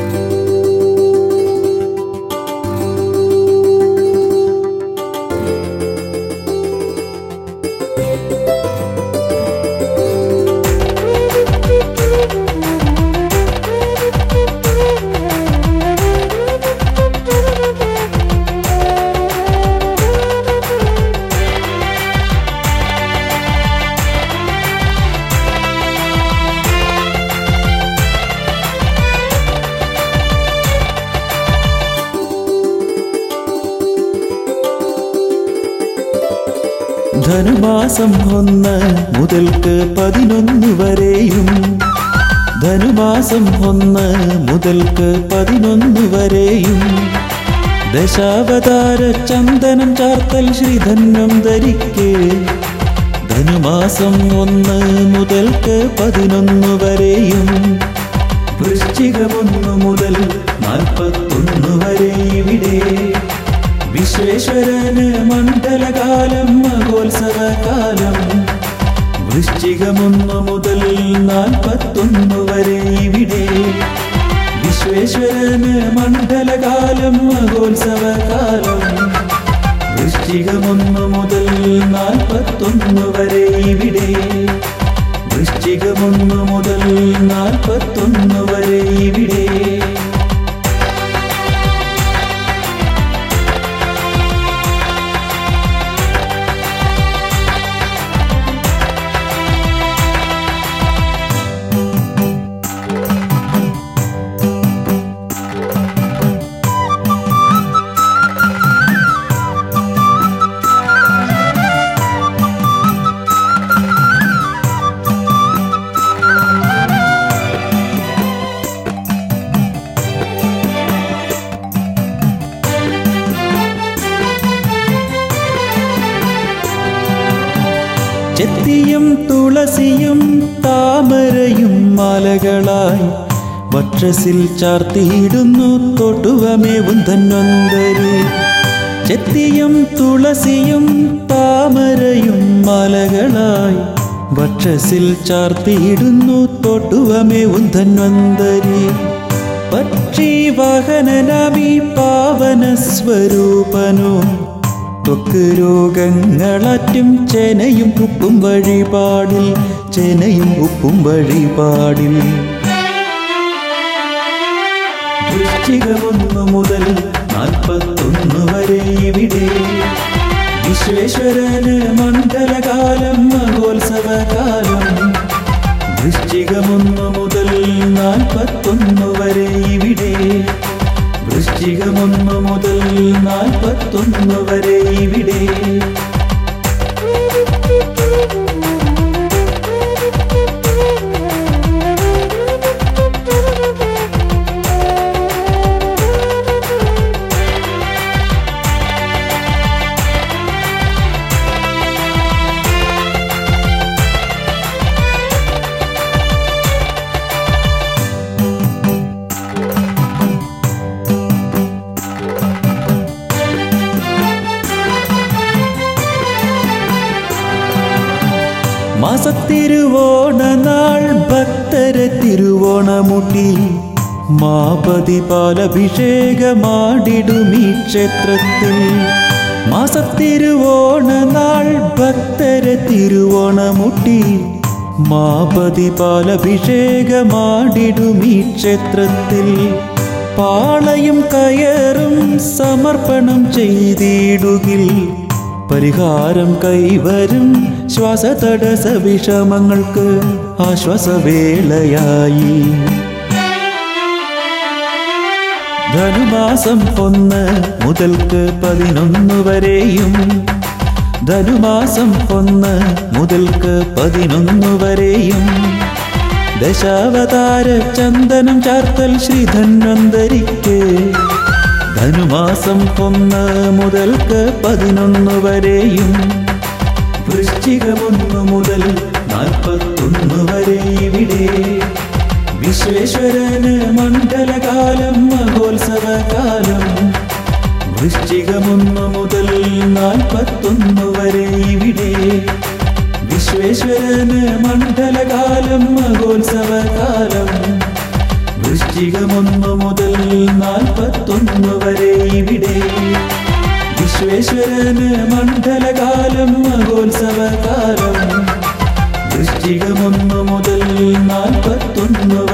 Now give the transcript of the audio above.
ധനുമാസം ഒന്ന് മുതൽക്ക് പതിനൊന്ന് വരെയും ധനുമാസം ഒന്ന് മുതൽക്ക് പതിനൊന്ന് വരെയും ദശാവതാര ചന്ദനം ചാർത്തൽ ശ്രീധന്യം ധരിക്കേ ധനുമാസം ഒന്ന് മുതൽക്ക് പതിനൊന്ന് വരെയും വൃശ്ചികമൊന്നു മുതൽ നാൽപ്പത്തൊന്ന് വരെ ഇവിടെ വിശ്വേശ്വരന് മണ്ഡലകാലം മഹോത്സവകാലം വൃശ്ചികമൊന്നു മുതൽ നാൽപ്പത്തൊന്ന് വരെ ഇവിടെ വിശ്വേശ്വരന് മണ്ഡലകാലം മഹോത്സവകാലം വൃശ്ചികമൊന്നു മുതൽ നാൽപ്പത്തൊന്ന് വരെ ഇവിടെ വൃശ്ചികമൊന്നു മുതൽ നാൽപ്പത്തൊന്ന് വരെ ഇവിടെ ചെത്തിയും തുളസിയും താമരയും മാലകളായി വക്ഷസിൽ ചാർത്തിയിടുന്നു തൊട്ടുവമേവും തന്നൊന്തരി ചെത്തിയും തുളസിയും താമരയും മാലകളായി വക്ഷസിൽ ചാർത്തിയിടുന്നു തൊട്ടുവമേവും തന്വന്തരി പക്ഷി വാഹനനമി പാവന സ്വരൂപനോ ത്വക്ക് രോഗങ്ങളറ്റും ചെനയും ഉപ്പും വഴിപാടിൽ ചെനയും ഉപ്പും വഴിപാടിൽ വൃശ്ചികമൊന്നു മുതൽ നാൽപ്പത്തൊന്ന് വരെ ഇവിടെ വിശ്വേശ്വരന് മണ്ഡലകാലം മഹോത്സവകാലം വൃശ്ചികമൊന്നു മുതൽ നാൽപ്പത്തൊന്ന് വരെ ഇവിടെ വൃശ്ചികമൊന്നു മുതൽ നാൽപ്പത്തൊന്ന് വരെ ഇവിടെ മാസത്തിരുവോണ നാൾ ഭക്തരെ തിരുവോണമുട്ടി മാപതി പാലഭിഷേകമാടിടുമീ ക്ഷേത്രത്തിൽ മാസത്തിരുവോണ നാൾ ഭക്തരെ തിരുവോണമുട്ടി മാപതി പാലഭിഷേകമാടിടുമീ ക്ഷേത്രത്തിൽ പാളയും കയറും സമർപ്പണം ചെയ്തിടുകിൽ പരിഹാരം കൈവരും ശ്വാസതടസ വിഷമങ്ങൾക്ക് ആശ്വാസവേളയായി ധനുമാസം ഒന്ന് മുതൽക്ക് പതിനൊന്ന് വരെയും ധനുമാസം ഒന്ന് മുതൽക്ക് പതിനൊന്ന് വരെയും ദശാവതാര ചന്ദനം ചാർത്തൽ ശ്രീധന്വന്തരിക്ക് ധനുമാസം ഒന്ന് മുതൽക്ക് പതിനൊന്ന് വരെയും വൃശ്ചികമൊന്നു മുതൽ നാൽപ്പത്തൊന്ന് വരെ ഇവിടെ വിശ്വേശ്വരന് മണ്ഡലകാലം മഹോത്സവകാലം വൃശ്ചികമൊന്നു മുതൽ നാൽപ്പത്തൊന്ന് വരെ ഇവിടെ വിശ്വേശ്വരന് മണ്ഡലകാലം മഹോത്സവകാലം വൃശ്ചികമൊന്നു മുതൽ നാൽപ്പത്തൊന്നു വരെ ഇവിടെ വിശ്വേശ്വരന് മണ്ഡലകാലം മഹോത്സവകാലം വൃശ്ചികമൊന്നു മുതൽ നാൽപ്പത്തൊന്നു